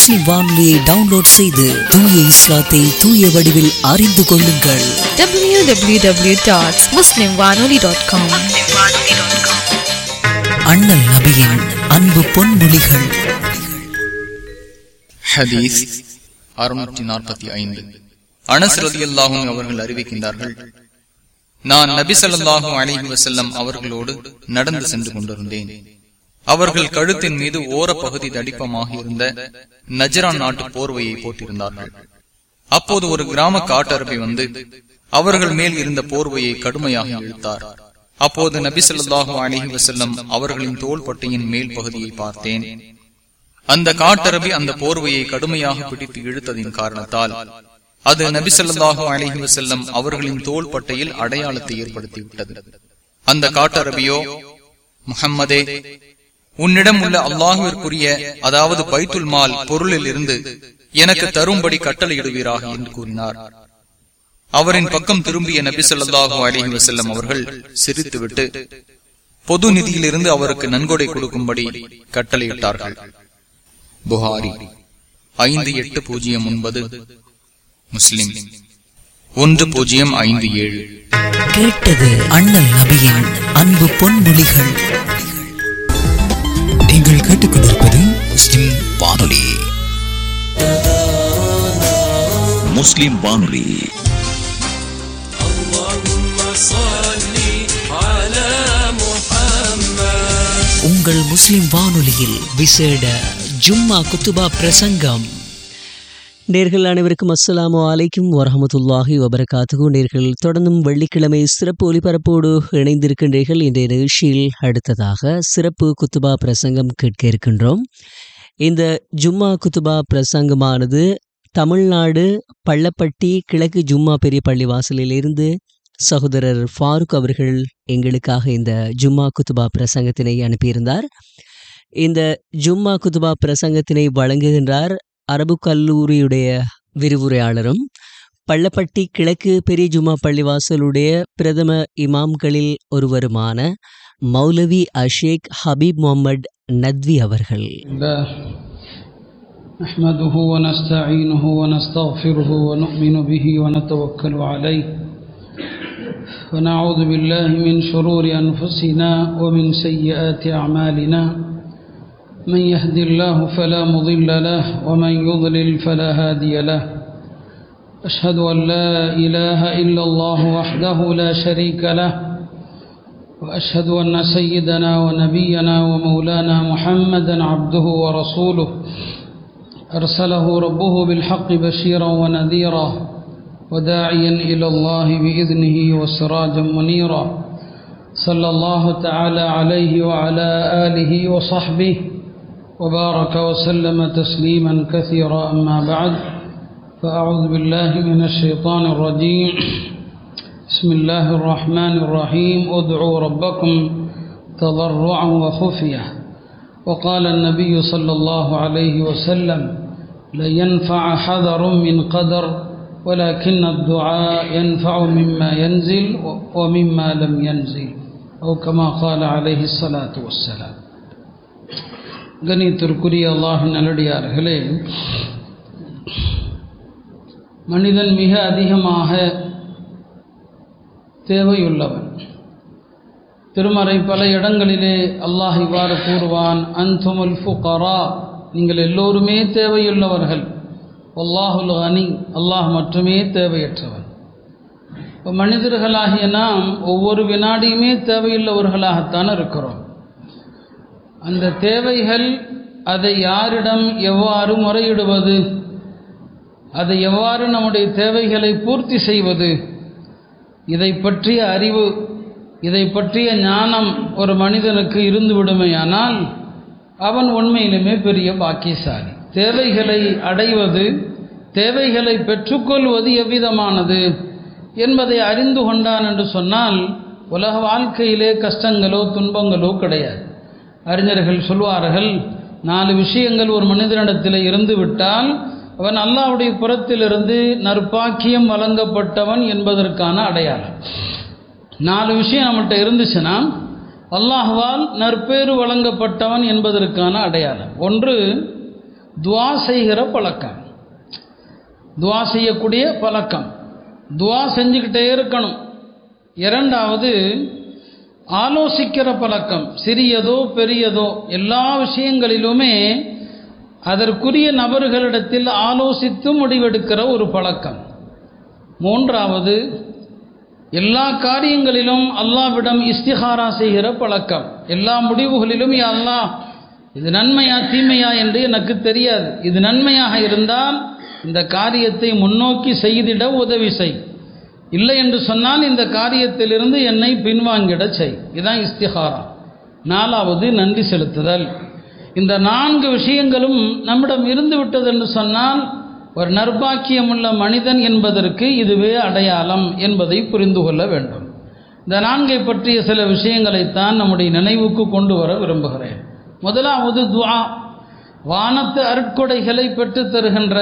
முஸ்லிம் வானொலியை டவுன்லோட் செய்து தூய இஸ்லாத்தை தூய வடிவில் அறிந்து கொள்ளுங்கள் www.muslimwanoli.com அண்ணல் நபியின் அன்பு பொன்மொழிகள் ஹதீஸ் அறுநூற்றி நாற்பத்தி ஐந்து அனஸ் ரலியல்லாஹும் அவர்கள் அறிவிக்கின்றார்கள் நான் நபி ஸல்லல்லாஹு அலைஹி வஸல்லம் அவர்களோடு நடந்து சென்று கொண்டிருந்தேன் அவர்கள் கழுத்தின் மீது ஓரப்பகுதி தடிப்பமாக இருந்த நஜரான் நாட்டு போர்வையை போட்டிருந்தார்கள் அப்போது ஒரு கிராம காட்டரபி வந்து அவர்கள் மேல் இருந்த போர்வையை கடுமையாக இழுத்தார் அப்போது நபி ஸல்லல்லாஹு அலைஹி வஸல்லம் அவர்களின் தோள்பட்டையின் மேல் பகுதியை பார்த்தேன் அந்த காட்டரபி அந்த போர்வையை கடுமையாக பிடித்து இழுத்ததின் காரணத்தால் அது நபிசல்லாஹு அலிஹி வசல்லம் அவர்களின் தோள் பட்டையில் அடையாளத்தை ஏற்படுத்திவிட்டது அந்த காட்டரபியோ முஹம்மதே உன்னிடம் உள்ள அல்லாஹுவிற்குரிய அதாவது பைத்துல் மால் பொருளில் இருந்து எனக்கு தரும்படி கட்டளையிடுவீராக என்று கூறினார் அவரின் பக்கம் திரும்பிய நபி ஸல்லல்லாஹு அலைஹி வஸல்லம் அவர்கள் சிரித்துவிட்டு பொது நிதியிலிருந்து அவருக்கு நன்கொடை கொடுக்கும்படி கட்டளையிட்டார்கள் புகாரி ஐந்து எட்டு பூஜ்ஜியம் ஒன்பது முஸ்லிம் ஒன்று பூஜ்ஜியம் ஐந்து ஏழு கேட்டது அண்ணல் நபியின் அன்பு பொன்மொழிகள் நீங்கள் கேட்டுக்கொண்டிருப்பது முஸ்லிம் வானொலி முஸ்லிம் வானொலி உங்கள் முஸ்லிம் வானொலியில் விசேட ஜும்மா குத்துபா பிரசங்கம் நேர்கள் அனைவருக்கும் அஸ்ஸலாமு அலைக்கும் வரஹமத்துல்லாஹி வபரகாத்துகு நேர்கள் தொடர்ந்தும் வெள்ளிக்கிழமை சிறப்பு ஒலிபரப்போடு இணைந்திருக்கின்றீர்கள் இன்றைய நிகழ்ச்சியில் அடுத்ததாக சிறப்பு குத்துபா பிரசங்கம் கேட்க இருக்கின்றோம் இந்த ஜும்மா குத்துபா பிரசங்கமானது தமிழ்நாடு பள்ளப்பட்டி கிழக்கு ஜும்மா பெரிய பள்ளி வாசலிலிருந்து சகோதரர் ஃபாரூக் அவர்கள் எங்களுக்காக இந்த ஜும்மா குத்துபா பிரசங்கத்தினை அனுப்பியிருந்தார் இந்த ஜும்மா குத்துபா பிரசங்கத்தினை வழங்குகின்றார் அரபு கல்லூரியுடைய விரிவுரையாளரும் பள்ளப்பட்டி கிழக்கு பெரிய ஜும்மா பள்ளிவாசலுடைய பிரதம இமாம்களில் ஒருவருமான மௌலவி அஷேக் ஹபீப் முகமது நத்வி அவர்கள் الله نحمده ونستعينه ونستغفره ونؤمن به ونتوكل عليه ونعوذ بالله من شرور أنفسنا ومن سيئات أعمالنا من يهد الله فلا مضل له ومن يضلل فلا هادي له أشهد أن لا إله إلا الله وحده لا شريك له وأشهد أن سيدنا ونبينا ومولانا محمدا عبده ورسوله أرسله ربه بالحق بشيرا ونذيرا وداعيا إلى الله بإذنه وسراجا منيرا صلى الله تعالى عليه وعلى آله وصحبه وبارك وسلم تسليما كثيرا أما بعد فأعوذ بالله من الشيطان الرجيم بسم الله الرحمن الرحيم ادعوا ربكم تضرعا وخفية وقال النبي صلى الله عليه وسلم لن ينفع حذر من قدر ولكن الدعاء ينفع مما ينزل ومما لم ينزل أو كما قال عليه الصلاة والسلام கணித்திற்குரிய அல்லாஹின் நல்லடியார்களே மனிதன் மிக அதிகமாக தேவையுள்ளவன் திருமறை பல இடங்களிலே அல்லாஹ் இவ்வாறு கூறுவான் அன்துமுல் ஃபுகரா நீங்கள் எல்லோருமே தேவையுள்ளவர்கள் அல்லாஹுல் அனி அல்லாஹ் மட்டுமே தேவையற்றவன் இப்போ மனிதர்களாகிய நாம் ஒவ்வொரு வினாடியுமே தேவையுள்ளவர்களாகத்தான் இருக்கிறோம் அந்த தேவைகள் அதை யாரிடம் எவ்வாறு முறையிடுவது அதை எவ்வாறு நம்முடைய தேவைகளை பூர்த்தி செய்வது இதை பற்றிய அறிவு இதை பற்றிய ஞானம் ஒரு மனிதனுக்கு இருந்து விடுமையானால் அவன் உண்மையிலுமே பெரிய பாக்கியசாலி தேவைகளை அடைவது தேவைகளை பெற்றுக்கொள்வது எவ்விதமானது என்பதை அறிந்து கொண்டான் என்று சொன்னால் உலக வாழ்க்கையிலே கஷ்டங்களோ துன்பங்களோ கிடையாது அறிஞர்கள் சொல்வார்கள் நாலு விஷயங்கள் ஒரு மனிதனிடத்தில் இருந்து விட்டால் அவன் அல்லாவுடைய புறத்திலிருந்து நற்பாக்கியம் வழங்கப்பட்டவன் என்பதற்கான அடையாளம் நாலு விஷயம் நம்மகிட்ட இருந்துச்சுன்னா அல்லாஹ்வால் நற்பேறு வழங்கப்பட்டவன் என்பதற்கான அடையாளம் ஒன்று துவா செய்கிற பழக்கம் துவா செய்யக்கூடிய பழக்கம் துவா செஞ்சுக்கிட்டே இருக்கணும் இரண்டாவது ஆலோசிக்கிற பழக்கம் சிறியதோ பெரியதோ எல்லா விஷயங்களிலுமே அதற்குரிய நபர்களிடத்தில் ஆலோசித்து முடிவெடுக்கிற ஒரு பழக்கம் மூன்றாவது எல்லா காரியங்களிலும் அல்லாவிடம் இஸ்திஹாரா செய்கிற பழக்கம் எல்லா முடிவுகளிலும் யா அல்லாஹ் இது நன்மையா தீமையா என்று எனக்கு தெரியாது இது நன்மையாக இருந்தால் இந்த காரியத்தை முன்னோக்கி செய்திட உதவி செய் இல்லை என்று சொன்னால் இந்த காரியத்திலிருந்து என்னை பின்வாங்கிட செய் இதுதான் இஸ்திஹாரா நாலாவது நன்றி செலுத்துதல் இந்த நான்கு விஷயங்களும் நம்மிடம் இருந்து விட்டது என்று சொன்னால் ஒரு நர்பாக்கியமுள்ள மனிதன் என்பதற்கு இதுவே அடையாளம் என்பதை புரிந்து கொள்ள வேண்டும் இந்த நான்கை பற்றிய சில விஷயங்களைத்தான் நம்முடைய நினைவுக்கு கொண்டு வர விரும்புகிறேன் முதலாவது துஆ வானத்து அருட்கொடைகளை பெற்றுத் தருகின்ற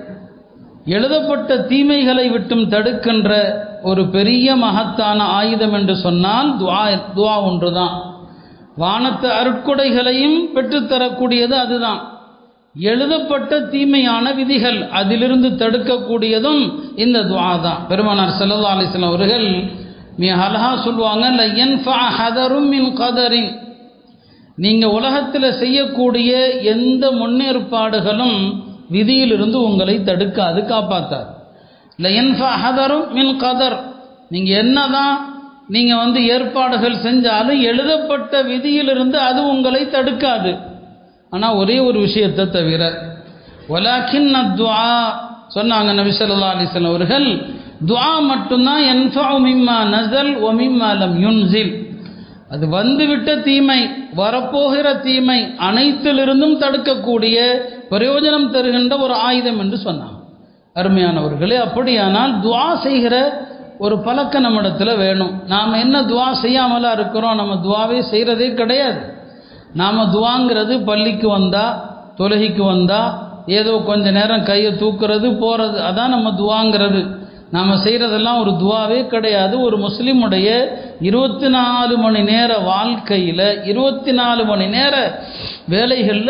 எழுதப்பட்ட தீமைகளை விட்டும் தடுக்கின்ற ஒரு பெரிய மகத்தான ஆயுதம் என்று சொன்னால் துவா துவா ஒன்றுதான் வானத்து அருட்கொடைகளையும் பெற்றுத்தரக்கூடியது அதுதான் எழுதப்பட்ட தீமையான விதிகள் அதிலிருந்து தடுக்கக்கூடியதும் இந்த துவா தான் பெருமானார் ஸல்லல்லாஹு அலைஹி வஸல்லம் அவர்கள் மிக அழகா சொல்லுவாங்க "ல யன்ஃபஅ ஹதரும் மின் கதரின் நீங்கள் உலகத்தில் செய்யக்கூடிய எந்த முன்னேற்பாடுகளும் விதியிலிருந்து உங்களை தடுக்காது காப்பாத்தாது இல்லை என்ஃபஹதரும் மின் கதர் நீங்கள் என்னதான் நீங்கள் வந்து ஏற்பாடுகள் செஞ்சாலும் எழுதப்பட்ட விதியிலிருந்து அது உங்களை தடுக்காது ஆனால் ஒரே ஒரு விஷயத்தை தவிர ஒலாக்கின் துவா சொன்னாங்க நபி ஸல்லல்லாஹு அலைஹி வஸல்லம் அவர்கள் துவா மட்டும்தான் என்ஃபஉ மிம்மா நஸல் ஒ மிம்மா லம் யுன்சில் அது வந்துவிட்ட தீமை வரப்போகிற தீமை அனைத்திலிருந்தும் தடுக்கக்கூடிய பிரயோஜனம் தருகின்ற ஒரு ஆயுதம் என்று சொன்னாங்க அருமையானவர்களே அப்படியானால் துவா செய்கிற ஒரு பழக்கம் நம்மிடத்தில் வேணும் நாம் என்ன துவா செய்யாமலா இருக்கிறோம் நம்ம துவாவே செய்கிறதே கிடையாது நாம் துவாங்கிறது பள்ளிக்கு வந்தால் தொழுகைக்கு வந்தால் ஏதோ கொஞ்ச நேரம் கையை தூக்குறது போகிறது அதான் நம்ம துவாங்கிறது நாம் செய்கிறதெல்லாம் ஒரு துவாவே கிடையாது ஒரு முஸ்லீமுடைய இருபத்தி நாலு மணி நேர வாழ்க்கையில் இருபத்தி நாலு மணி நேர வேலைகளில்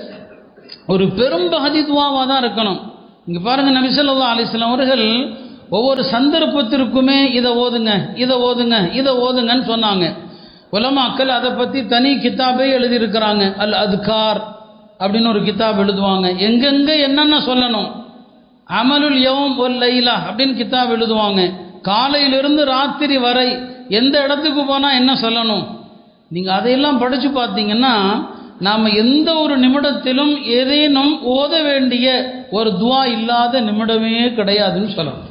ஒரு பெரும் பகுதி துவாவாக தான் இருக்கணும் இங்கே பாருங்கள் நபிசல்லா அலிஸ்லாம் அவர்கள் ஒவ்வொரு சந்தர்ப்பத்திற்குமே இதை ஓதுங்க இதை ஓதுங்க இதை ஓதுங்கன்னு சொன்னாங்க உலமாக்கள் அதை பற்றி தனி கித்தாபே எழுதியிருக்கிறாங்க அல் அதுகார் அப்படின்னு ஒரு கித்தாப் எழுதுவாங்க எங்கெங்கே என்னென்ன சொல்லணும் அமலுல் யவம் ஒல் லைலா அப்படின்னு கித்தாப் எழுதுவாங்க காலையிலிருந்து ராத்திரி வரை எந்த இடத்துக்கு போனால் என்ன சொல்லணும் நீங்கள் அதையெல்லாம் படித்து பார்த்தீங்கன்னா நாம் எந்த ஒரு நிமிடத்திலும் ஏதேனும் ஓத வேண்டிய ஒரு துவா இல்லாத நிமிடமே கிடையாதுன்னு சொல்லணும்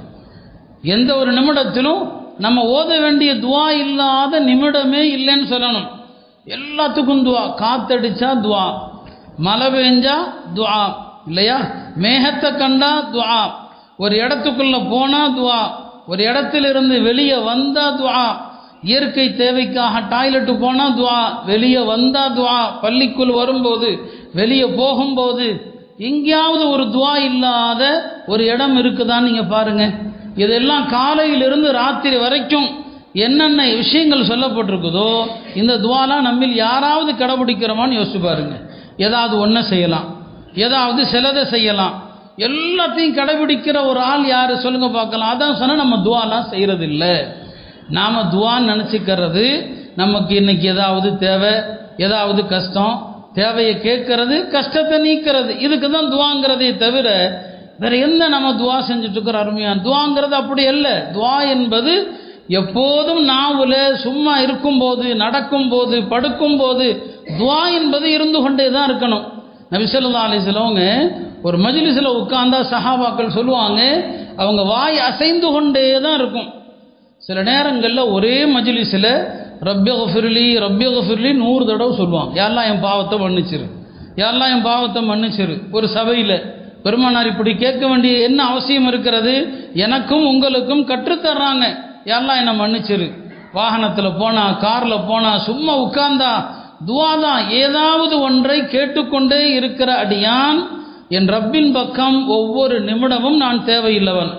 எந்த ஒரு நிமிடத்திலும் நம்ம ஓத வேண்டிய துவா இல்லாத நிமிடமே இல்லைன்னு சொல்லணும் எல்லாத்துக்கும் துவா காத்தடிச்சா துவா மழை பெஞ்சா துவா இல்லையா மேகத்தை கண்டா துவா ஒரு இடத்துக்குள்ள போனா துவா ஒரு இடத்திலிருந்து வெளியே வந்தா துவா இயற்கை தேவைக்காக டாய்லெட்டு போனா துவா வெளியே வந்தா துவா பள்ளிக்குள் வரும்போது வெளியே போகும்போது எங்கேயாவது ஒரு துவா இல்லாத ஒரு இடம் இருக்குதான்னு நீங்க பாருங்க இதெல்லாம் காலையிலிருந்து ராத்திரி வரைக்கும் என்னென்ன விஷயங்கள் சொல்லப்பட்டிருக்குதோ இந்த துவாலாம் நம்மில் யாராவது கடைபிடிக்கிறோமான்னு யோசிச்சு பாருங்க ஏதாவது ஒன்றை செய்யலாம் ஏதாவது சிலதை செய்யலாம் எல்லாத்தையும் கடைபிடிக்கிற ஒரு ஆள் யார் சொல்லுங்க பார்க்கலாம் அதான் சொன்னால் நம்ம துவாலாம் செய்கிறது இல்லை நாம் துவான்னு நினச்சிக்கிறது நமக்கு இன்னைக்கு ஏதாவது தேவை ஏதாவது கஷ்டம் தேவையை கேட்கறது கஷ்டத்தை நீக்கிறது இதுக்கு தான் துவாங்கிறதே தவிர வேற என்ன நம்ம துவா செஞ்சுட்டு இருக்கிற அருமையான துவாங்கிறது அப்படி அல்ல துவா என்பது எப்போதும் நாவில் சும்மா இருக்கும்போது நடக்கும்போது படுக்கும்போது துவா என்பது இருந்து கொண்டே தான் இருக்கணும் நபிசல்லா அலிஸ்லவங்க ஒரு மஜ்லிஸில் உட்கார்ந்தா சஹாபாக்கள் சொல்லுவாங்க அவங்க வாய் அசைந்து கொண்டே தான் இருக்கும் சில நேரங்களில் ஒரே மஜ்லிஸில் ரப்ய கஃபிர்லி ரப்ய கஃபிர்லி நூறு தடவை சொல்லுவாங்க யாரெல்லாம் என் பாவத்தை மன்னிச்சிரு யாரெல்லாம் என் பாவத்தை மன்னிச்சிரு ஒரு சபையில் பெருமானார் இப்படி கேட்க வேண்டிய என்ன அவசியம் இருக்கிறது எனக்கும் உங்களுக்கும் கற்றுத்தர்றாங்க யாரெல்லாம் என்னை மன்னிச்சிரு வாகனத்தில் போனா காரில் போனா சும்மா உட்கார்ந்தா துவா தான் ஏதாவது ஒன்றை கேட்டுக்கொண்டே இருக்கிற அடியான் என் ரப்பின் பக்கம் ஒவ்வொரு நிமிடமும் நான் தேவையில்லவன்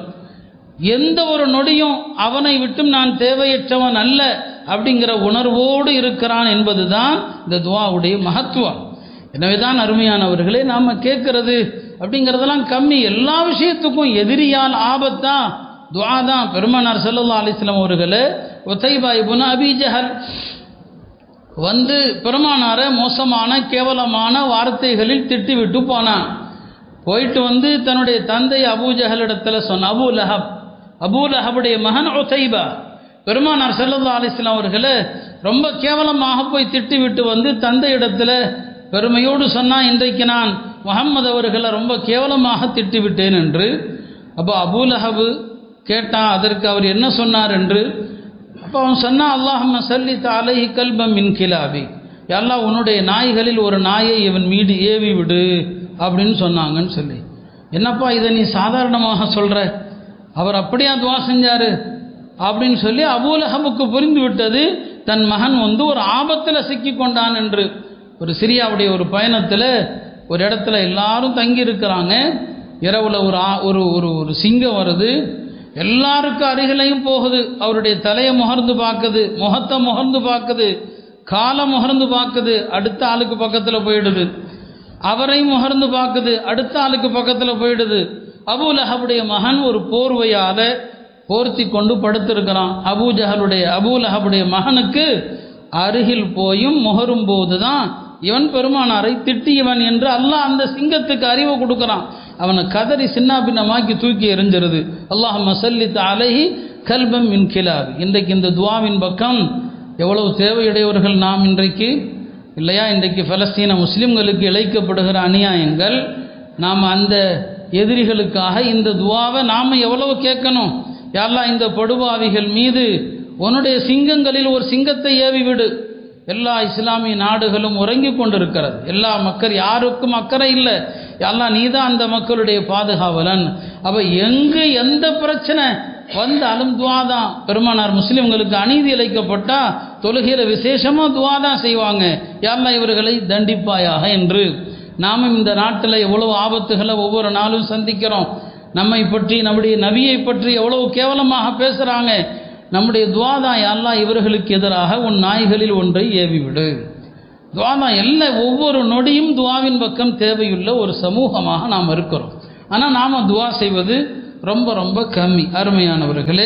எந்த ஒரு நொடியும் அவனை விட்டும் நான் தேவையற்றவன் அல்ல அப்படிங்கிற உணர்வோடு இருக்கிறான் என்பதுதான் இந்த துவாவுடைய மகத்துவம் எனவேதான் அருமையானவர்களே நாம் கேட்கறது அப்படிங்கிறதெல்லாம் கம்மி எல்லா விஷயத்துக்கும் எதிரியால் ஆபத்தா துவா தான் பெருமானார் சல்லா அலிஸ்லாம் அவர்களே ஒத்தைபா இபுன் அபி ஜஹல் வந்து பெருமானார மோசமான கேவலமான வார்த்தைகளில் திட்டிவிட்டு போனான் போயிட்டு வந்து தன்னுடைய தந்தை அபூ ஜஹலிடத்தில் சொன்ன அபூ லஹப் அபூ லஹபுடைய மகன் ஒத்தைபா பெருமானார் சல்லா அலிஸ்லாம் அவர்களை ரொம்ப கேவலமாக போய் திட்டிவிட்டு வந்து தந்தையிடத்தில் பெருமையோடு சொன்னால் இன்றைக்கு நான் முகம்மது அவர்களை ரொம்ப கேவலமாக திட்டிவிட்டேன் என்று அப்போ அபூலஹபு கேட்டான் அதற்கு அவர் என்ன சொன்னார் என்று அப்போ அவன் சொன்னான் அல்லாஹம்ம சல்லி தாலைஹி கல்பம் மின் கிலாபி எல்லாம் உன்னுடைய நாய்களில் ஒரு நாயை இவன் மீது ஏவி விடு அப்படின்னு சொன்னாங்கன்னு சொல்லி என்னப்பா இதை நீ சாதாரணமாக சொல்கிற அவர் அப்படியா துவா செஞ்சாரு அப்படின்னு சொல்லி அபூலஹபுக்கு புரிந்து விட்டது தன் மகன் வந்து ஒரு ஆபத்தில் சிக்கி கொண்டான் என்று ஒரு சிரியாவுடைய ஒரு பயணத்தில் ஒரு இடத்துல எல்லாரும் தங்கி இருக்கிறாங்க இரவுல ஒரு ஒரு ஒரு ஒரு சிங்கம் வருது எல்லாருக்கும் அருகிலையும் போகுது அவருடைய தலையை முகர்ந்து பார்க்குது முகத்தை முகர்ந்து பார்க்குது காலை முகர்ந்து பார்க்குது அடுத்த ஆளுக்கு பக்கத்தில் போயிடுது அவரையும் முகர்ந்து பார்க்குது அடுத்த ஆளுக்கு பக்கத்தில் போயிடுது அபூலஹபுடைய மகன் ஒரு போர்வையால் போர்த்தி கொண்டு படுத்திருக்கிறான் அபூஜஹலுடைய அபூலஹபுடைய மகனுக்கு அருகில் போயும் முகரும் போது தான் இவன் பெருமானாரை திட்டியவன் என்று அல்லாஹ் அந்த சிங்கத்துக்கு அறிவை கொடுக்குறான் அவனை கதறி சின்னாபின்னமாக்கி தூக்கி எறிஞ்சிருது அல்லாஹ் மசல்லித் அலஹி கல்பம் மின் கிலாப் இன்றைக்கு இந்த துவாவின் பக்கம் எவ்வளவு தேவையுடையவர்கள் நாம் இன்றைக்கு இல்லையா இன்றைக்கு பலஸ்தீன முஸ்லிம்களுக்கு இழைக்கப்படுகிற அநியாயங்கள் நாம் அந்த எதிரிகளுக்காக இந்த துவாவை நாம் எவ்வளவு கேட்கணும் யாரெல்லாம் இந்த படுபாவிகள் மீது உன்னுடைய சிங்கங்களில் ஒரு சிங்கத்தை ஏவி விடு எல்லா இஸ்லாமிய நாடுகளும் உறங்கி கொண்டிருக்கிறது எல்லா மக்கள் யாருக்கும் அக்கறை இல்லை எல்லாம் நீ தான் அந்த மக்களுடைய பாதுகாவலன் அப்போ எங்கு எந்த பிரச்சனை வந்தாலும் துவா தான் பெருமானார் முஸ்லிம்களுக்கு அநீதி இழைக்கப்பட்டா தொழுகையில் விசேஷமாக துவா தான் செய்வாங்க யாரெல்லாம் இவர்களை தண்டிப்பாயாக என்று நாமும் இந்த நாட்டில் எவ்வளவு ஆபத்துகளை ஒவ்வொரு நாளும் சந்திக்கிறோம் நம்மை பற்றி நம்முடைய நபியை பற்றி எவ்வளவு கேவலமாக பேசுகிறாங்க நம்முடைய துவாதான் எல்லாம் இவர்களுக்கு எதிராக உன் நாய்களில் ஒன்றை ஏவிவிடு துவாதான் எல்லா ஒவ்வொரு நொடியும் துவாவின் பக்கம் தேவையுள்ள ஒரு சமூகமாக நாம் இருக்கிறோம் ஆனால் நாம் துவா செய்வது ரொம்ப ரொம்ப கம்மி அருமையானவர்களே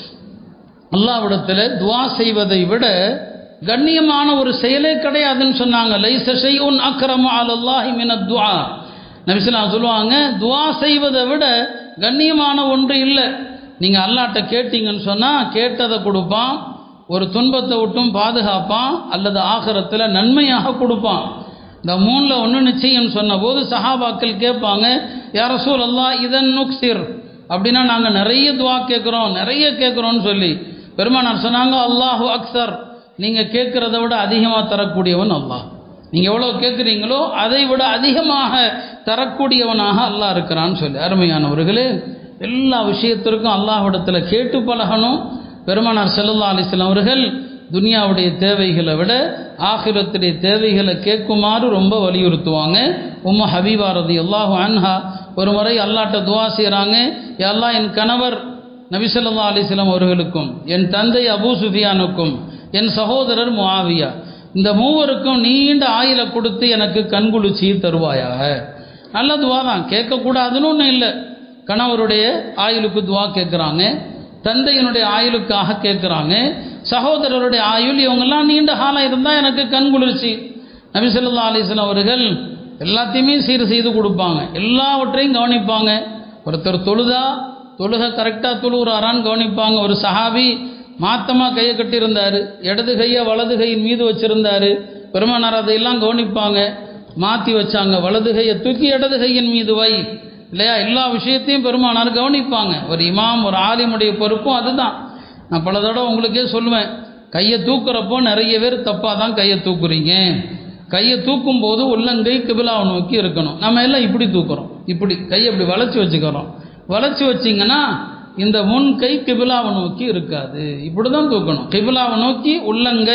அல்லாவிடத்தில் துவா செய்வதை விட கண்ணியமான ஒரு செயலே கிடையாதுன்னு சொன்னாங்க லைசை உன் அக்ரம அலல்லாஹி மின துவா நபிசலாம் சொல்லுவாங்க துவா செய்வதை விட கண்ணியமான ஒன்று இல்லை நீங்கள் அல்லாட்ட கேட்டீங்கன்னு சொன்னால் கேட்டதை கொடுப்பான் ஒரு துன்பத்தை விட்டும் பாதுகாப்பான் அல்லது ஆகரத்தில் நன்மையாக கொடுப்பான் இந்த மூணில் ஒன்று நிச்சயம் சொன்னபோது சஹாபாக்கள் கேட்பாங்க யார சூழ் அல்லா இதன் நுக்சிர் அப்படின்னா நாங்கள் நிறைய துவா கேட்குறோம் நிறைய கேட்குறோன்னு சொல்லி பெருமானார் சொன்னாங்க அல்லாஹு அக்சர் நீங்கள் கேட்குறத விட அதிகமாக தரக்கூடியவன் அல்லாஹ் நீங்கள் எவ்வளோ கேட்குறீங்களோ அதை விட அதிகமாக தரக்கூடியவனாக அல்லாஹ் இருக்கிறான்னு சொல்லி அருமையானவர்களே எல்லா விஷயத்திற்கும் அல்லாஹ்விடத்தில் கேட்டு பழகணும் பெருமானார் செல்லல்லா அலிஸ்லாம் அவர்கள் துனியாவுடைய தேவைகளை விட ஆகிரத்துடைய தேவைகளை கேட்குமாறு ரொம்ப வலியுறுத்துவாங்க உம்ம ஹபீபா ரதி அல்லாஹு அன்ஹா ஒரு முறை அல்லாட்ட துவா செய்கிறாங்க எல்லாம் என் கணவர் நபிசல்லா அலிஸ்லாம் அவர்களுக்கும் என் தந்தை அபூ சுஃபியானுக்கும் என் சகோதரர் முஆவியா இந்த மூவருக்கும் நீண்ட ஆயிலை கொடுத்து எனக்கு கண்குளிச்சி தருவாயாக நல்ல துவா தான் கேட்கக்கூடாதுன்னு ஒன்றும் இல்லை கணவருடைய ஆயுளுக்கு துவா கேட்குறாங்க தந்தையினுடைய ஆயுளுக்காக கேட்குறாங்க சகோதரருடைய ஆயுள் இவங்கெல்லாம் நீண்ட காலம் இருந்தால் எனக்கு கண் குளிர்ச்சி நபி சொல்லா அலிஸ்லாம் அவர்கள் எல்லாத்தையுமே சீர் செய்து கொடுப்பாங்க எல்லாவற்றையும் கவனிப்பாங்க ஒருத்தர் தொழுதா தொழுகை கரெக்டாக தொழுகிறாரான்னு கவனிப்பாங்க ஒரு சஹாபி மாத்தமாக கையை கட்டியிருந்தார் இடது கையை வலது கையின் மீது வச்சுருந்தார் பெருமானார் அதையெல்லாம் கவனிப்பாங்க மாற்றி வச்சாங்க வலது கையை தூக்கி இடது கையின் மீது வை இல்லையா எல்லா விஷயத்தையும் பெருமானார் கவனிப்பாங்க ஒரு இமாம் ஒரு ஆலிமுடைய பொறுப்பும் அதுதான் நான் பல தடவை உங்களுக்கே சொல்லுவேன் கையை தூக்குறப்போ நிறைய பேர் தப்பாக தான் கையை தூக்குறீங்க கையை தூக்கும் போது உள்ளங்கை கிபிலாவை நோக்கி இருக்கணும் நம்ம எல்லாம் இப்படி தூக்குறோம் இப்படி கையை இப்படி வளைச்சி வச்சுக்கிறோம் வளைச்சி வச்சிங்கன்னா இந்த முன் கை கிபிலாவை நோக்கி இருக்காது இப்படி தான் தூக்கணும் கிபிலாவை நோக்கி உள்ளங்கை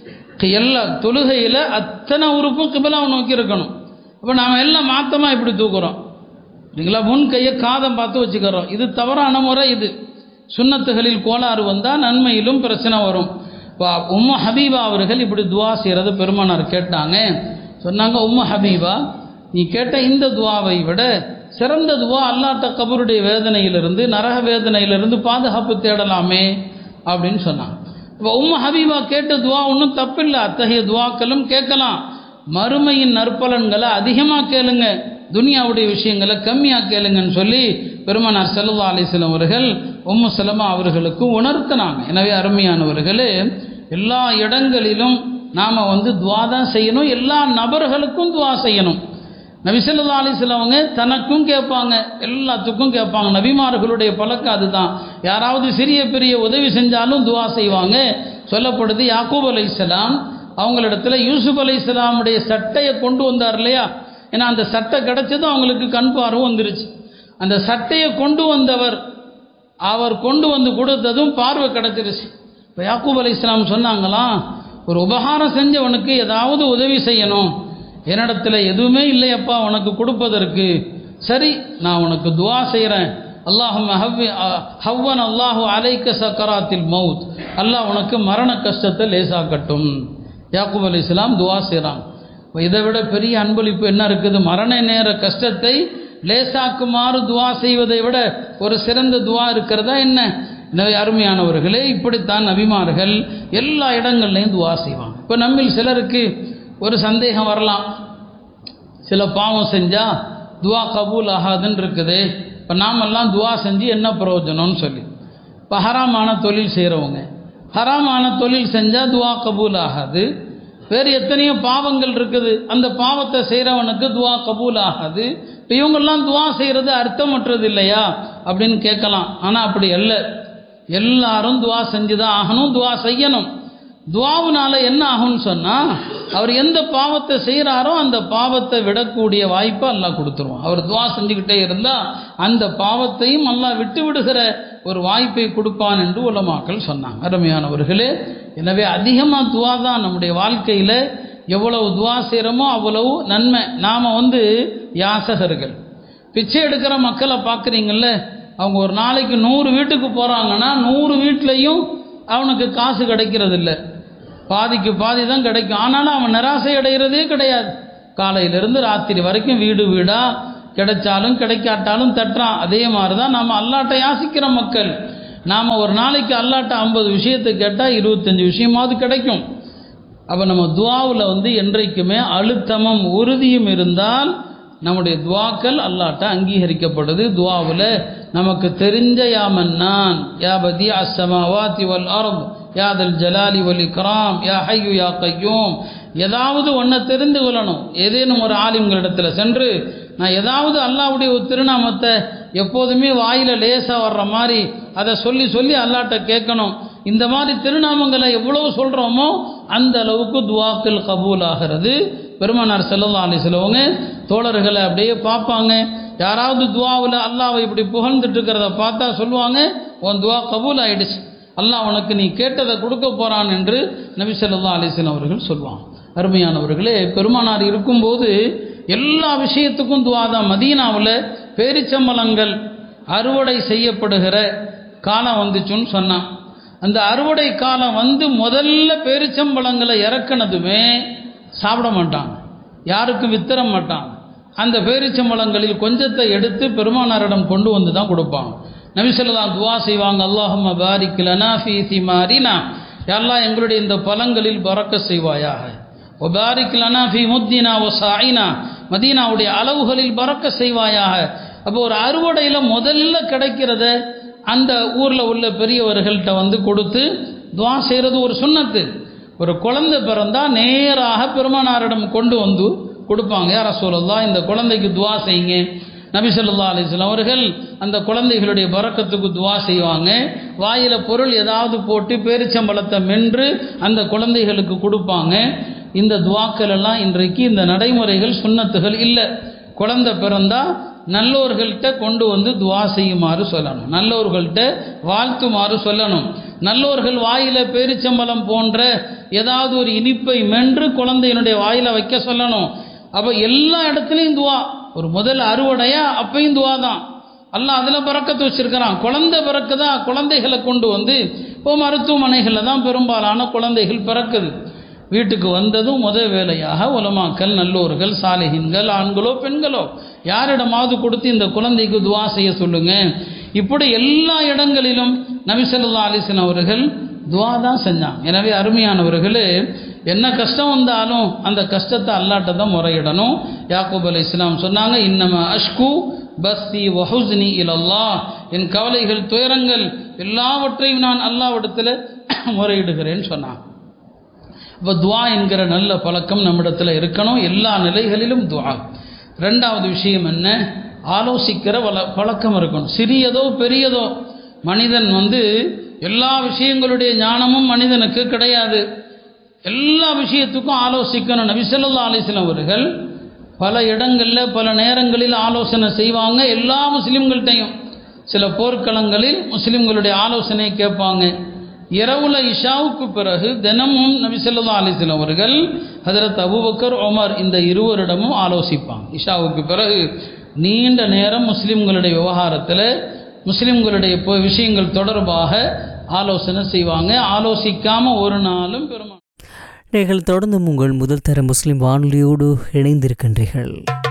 எல்லா தொழுகையில் அத்தனை உறுப்பும் கிபிலாவை நோக்கி இருக்கணும் அப்போ நாம் எல்லாம் மாற்றமாக இப்படி தூக்குறோம் இல்லைங்களா முன் கையை காதம் பார்த்து வச்சுக்கிறோம் இது தவறான முறை இது சுண்ணத்துகளில் கோளாறு வந்தால் நன்மையிலும் பிரச்சனை வரும் இப்போ உம்ம ஹபீபா அவர்கள் இப்படி துவா செய்கிறத பெருமானார் கேட்டாங்க சொன்னாங்க உம்ம ஹபீபா நீ கேட்ட இந்த துவாவை விட சிறந்த துவா அல்லாட்ட கபருடைய வேதனையிலிருந்து நரக வேதனையிலிருந்து பாதுகாப்பு தேடலாமே அப்படின்னு சொன்னாங்க இப்போ உம்ம ஹபீபா கேட்ட துவா ஒன்றும் தப்பில்லை அத்தகைய துவாக்களும் கேட்கலாம் மறுமையின் நற்பலன்களை அதிகமாக கேளுங்க துனியாவுடைய விஷயங்களை கம்மியாக கேளுங்கன்னு சொல்லி பெருமானார் செல்லா அலிஸ்லம் அவர்கள் உம்மு சலமா அவர்களுக்கு உணர்த்தினாங்க எனவே அருமையானவர்களே எல்லா இடங்களிலும் நாம் வந்து துவா தான் செய்யணும் எல்லா நபர்களுக்கும் துவா செய்யணும் நபிசல்லா அலிஸ்லவங்க தனக்கும் கேட்பாங்க எல்லாத்துக்கும் கேட்பாங்க நபிமார்களுடைய பழக்கம் அதுதான் யாராவது சிறிய பெரிய உதவி செஞ்சாலும் துவா செய்வாங்க சொல்லப்படுது யாக்கூப் அலைசலாம் அவங்களிடத்துல யூசுப் அலைசலாமுடைய சட்டையை கொண்டு வந்தார் இல்லையா ஏன்னா அந்த சட்டை கிடைச்சதும் அவங்களுக்கு கண் பார்வை வந்துருச்சு அந்த சட்டையை கொண்டு வந்தவர் அவர் கொண்டு வந்து கொடுத்ததும் பார்வை கிடைச்சிருச்சு இப்போ யாக்கூப் அலி இஸ்லாம் சொன்னாங்களாம் ஒரு உபகாரம் செஞ்சவனுக்கு ஏதாவது உதவி செய்யணும் என்னிடத்துல எதுவுமே இல்லையப்பா உனக்கு கொடுப்பதற்கு சரி நான் உனக்கு துவா செய்கிறேன் அல்லாஹும் ஹவ்வன் அல்லாஹு அலைக்க சக்கராத்தில் மவுத் அல்லாஹ் உனக்கு மரண கஷ்டத்தை லேசாக்கட்டும் யாக்கூப் அலி இஸ்லாம் துவா செய்கிறான் இப்போ இதை விட பெரிய அன்பளிப்பு என்ன இருக்குது மரண நேர கஷ்டத்தை லேசாக்குமாறு துவா செய்வதை விட ஒரு சிறந்த துவா இருக்கிறதா என்ன எனவே அருமையானவர்களே இப்படித்தான் நபிமார்கள் எல்லா இடங்கள்லையும் துவா செய்வாங்க இப்போ நம்மில் சிலருக்கு ஒரு சந்தேகம் வரலாம் சில பாவம் செஞ்சால் துவா கபூல் ஆகாதுன்னு இருக்குது இப்போ நாமெல்லாம் துவா செஞ்சு என்ன பிரயோஜனம்னு சொல்லி இப்போ ஹராமான தொழில் செய்கிறவங்க ஹராமான தொழில் செஞ்சால் துவா கபூல் ஆகாது வேறு எத்தனையோ பாவங்கள் இருக்குது அந்த பாவத்தை செய்கிறவனுக்கு துவா கபூல் ஆகாது இப்போ இவங்கெல்லாம் துவா செய்கிறது அர்த்தமற்றது இல்லையா அப்படின்னு கேட்கலாம் ஆனால் அப்படி அல்ல எல்லாரும் துவா செஞ்சு தான் ஆகணும் துவா செய்யணும் துவாவுனால என்ன ஆகும்னு சொன்னால் அவர் எந்த பாவத்தை செய்கிறாரோ அந்த பாவத்தை விடக்கூடிய வாய்ப்பை அல்லாஹ் கொடுத்துருவான் அவர் துவா செஞ்சுக்கிட்டே இருந்தால் அந்த பாவத்தையும் அல்லாஹ் விட்டு விடுகிற ஒரு வாய்ப்பை கொடுப்பான் என்று உலமாக்கள் சொன்னாங்க அருமையானவர்களே எனவே அதிகமாக துவா தான் நம்முடைய வாழ்க்கையில் எவ்வளவு துவா செய்கிறோமோ அவ்வளவு நன்மை நாம் வந்து யாசகர்கள் பிச்சை எடுக்கிற மக்களை பார்க்குறீங்கல்ல அவங்க ஒரு நாளைக்கு நூறு வீட்டுக்கு போகிறாங்கன்னா நூறு வீட்லேயும் அவனுக்கு காசு கிடைக்கிறது இல்லை பாதிக்கு பாதி தான் கிடைக்கும் ஆனாலும் அவன் நிராசை அடைகிறதே கிடையாது காலையிலேருந்து ராத்திரி வரைக்கும் வீடு வீடாக கிடைச்சாலும் கிடைக்காட்டாலும் தட்டுறான் அதே மாதிரி தான் நாம் அல்லாட்டை யாசிக்கிற மக்கள் நாம் ஒரு நாளைக்கு அல்லாட்ட ஐம்பது விஷயத்தை கேட்டால் இருபத்தஞ்சி விஷயமாவது கிடைக்கும் அப்போ நம்ம துவாவில் வந்து என்றைக்குமே அழுத்தமும் உறுதியும் இருந்தால் நம்முடைய துவாக்கள் அல்லாட்ட அங்கீகரிக்கப்படுது துவாவில் நமக்கு தெரிஞ்ச யாமன் நான் யா பதி அஸ்ஸமாவாத்தி வல் அர்த் யாதல் ஜலாலி வல் இக்ராம் யா ஹையு யா கையூம் ஏதாவது ஒன்றை தெரிந்து கொள்ளணும் ஏதேனும் ஒரு ஆலிம்களிடத்தில் சென்று நான் ஏதாவது அல்லாவுடைய ஒரு திருநாமத்தை எப்போதுமே வாயில் லேசாக வர்ற மாதிரி அதை சொல்லி சொல்லி அல்லாட்ட கேட்கணும் இந்த மாதிரி திருநாமங்களை எவ்வளவு சொல்கிறோமோ அந்த அளவுக்கு துவாக்கள் கபூல் ஆகிறது பெருமானார் செல்லல்லா அலி சிலவங்க தோழர்களை அப்படியே பார்ப்பாங்க யாராவது துவாவில் அல்லாவை இப்படி புகழ்ந்துட்டு இருக்கிறத பார்த்தா சொல்லுவாங்க உன் துவா கபூல் ஆயிடுச்சு அல்லாஹ் உனக்கு நீ கேட்டதை கொடுக்க போகிறான் என்று நபி சொல்லா அலிஸ்லாம் அவர்கள் சொல்லுவாங்க அருமையானவர்களே பெருமானார் இருக்கும்போது எல்லா விஷயத்துக்கும் துவா தான் மதீனாவில் பேரிச்சம்பளங்கள் அறுவடை செய்யப்படுகிற காலம் வந்துச்சுன்னு சொன்னான் அந்த அறுவடை காலம் வந்து முதல்ல பேரிச்சம்பழங்களை இறக்குனதுமே சாப்பிட மாட்டாங்க யாருக்கும் வித்தர மாட்டாங்க அந்த பேரிச்சம்பழங்களில் கொஞ்சத்தை எடுத்து பெருமானாரிடம் கொண்டு வந்து தான் கொடுப்பாங்க நபிசல்லாம் துவா செய்வாங்க அல்லாஹம்ம பாரிக் லனா ஃபீ சிமாரினா எல்லாம் எங்களுடைய இந்த பழங்களில் பறக்க செய்வாயாக ஒபாரிக் லனா ஃபி முத்தினா ஒ சாயினா மதீனாவுடைய அளவுகளில் பறக்க செய்வாயாக அப்போ ஒரு அறுவடையில் முதல்ல கிடைக்கிறத அந்த ஊரில் உள்ள பெரியவர்கள்ட்ட வந்து கொடுத்து துவா செய்கிறது ஒரு சுண்ணத்து ஒரு குழந்தை பிறந்தா நேராக பெருமானாரிடம் கொண்டு வந்து கொடுப்பாங்க யார சொல்லலாம் இந்த குழந்தைக்கு துவா செய்யுங்க நபி சொல்லா அலிஸ்லாம் அவர்கள் அந்த குழந்தைகளுடைய பறக்கத்துக்கு துவா செய்வாங்க வாயில் பொருள் ஏதாவது போட்டு பேரிச்சம்பளத்தை மென்று அந்த குழந்தைகளுக்கு கொடுப்பாங்க இந்த துவாக்கள் எல்லாம் இன்றைக்கு இந்த நடைமுறைகள் சுண்ணத்துகள் இல்லை குழந்தை பிறந்தா நல்லோர்கள்ட்ட கொண்டு வந்து துவா செய்யுமாறு சொல்லணும் நல்லோர்கள்ட்ட வாழ்த்துமாறு சொல்லணும் நல்லோர்கள் வாயில பேரிச்சம்பளம் போன்ற ஏதாவது ஒரு இனிப்பை மென்று குழந்தையினுடைய வாயில வைக்க சொல்லணும் அப்போ எல்லா இடத்துலையும் துவா ஒரு முதல் அறுவடையா அப்பையும் துவா தான் அல்லாஹ் அதில் பறக்கத்து வச்சிருக்கிறான் குழந்தை பிறக்குதா குழந்தைகளை கொண்டு வந்து இப்போ மருத்துவமனைகளில் தான் பெரும்பாலான குழந்தைகள் பிறக்குது வீட்டுக்கு வந்ததும் முத வேலையாக உலமாக்கல் நல்லோர்கள் சாலிஹின்கள் ஆண்களோ பெண்களோ யாரிடமாவது கொடுத்து இந்த குழந்தைக்கு துவா செய்ய சொல்லுங்க இப்படி எல்லா இடங்களிலும் நபிசல்லா அலிஸ்லாம் அவர்கள் துவா தான் செஞ்சாங்க எனவே அருமையானவர்களே என்ன கஷ்டம் வந்தாலும் அந்த கஷ்டத்தை அல்லாட்ட தான் முறையிடணும் யாக்கூப் அலி இஸ்லாம் சொன்னாங்க இன்னம அஷ்கு பஸ்தி வஹுஸ்னி இலல்லா என் கவலைகள் துயரங்கள் எல்லாவற்றையும் நான் அல்லாவிடத்தில் முறையிடுகிறேன்னு சொன்னாங்க இப்போ துவா என்கிற நல்ல பழக்கம் நம்மிடத்தில் இருக்கணும் எல்லா நிலைகளிலும் துவா ரெண்டாவது விஷயம் என்ன ஆலோசிக்கிற வள பழக்கம் இருக்கணும் சிறியதோ பெரியதோ மனிதன் வந்து எல்லா விஷயங்களுடைய ஞானமும் மனிதனுக்கு கிடையாது எல்லா விஷயத்துக்கும் ஆலோசிக்கணும் நபிசல்லா அலிஸ்லாம் அவர்கள் பல இடங்களில் பல நேரங்களில் ஆலோசனை செய்வாங்க எல்லா முஸ்லீம்கள்ட்டையும் சில போர்க்களங்களில் முஸ்லீம்களுடைய ஆலோசனை கேட்பாங்க இரவுல இஷாவுக்கு பிறகு தினமும் நபிசல்லா அலிஸ்லாம் அவர்கள் ஹதரத் அபுபக்கர் ஒமர் இந்த இருவரிடமும் ஆலோசிப்பாங்க இஷாவுக்கு பிறகு நீண்ட நேரம் முஸ்லீம்களுடைய விவகாரத்தில் முஸ்லீம்களுடைய பொ- விஷயங்கள் தொடர்பாக ஆலோசனை செய்வாங்க ஆலோசிக்காம ஒரு நாளும் பெருமா நீங்கள் தொடர்ந்தும் உங்கள் முதல் தர முஸ்லிம் வானொலியோடு இணைந்திருக்கின்றீர்கள்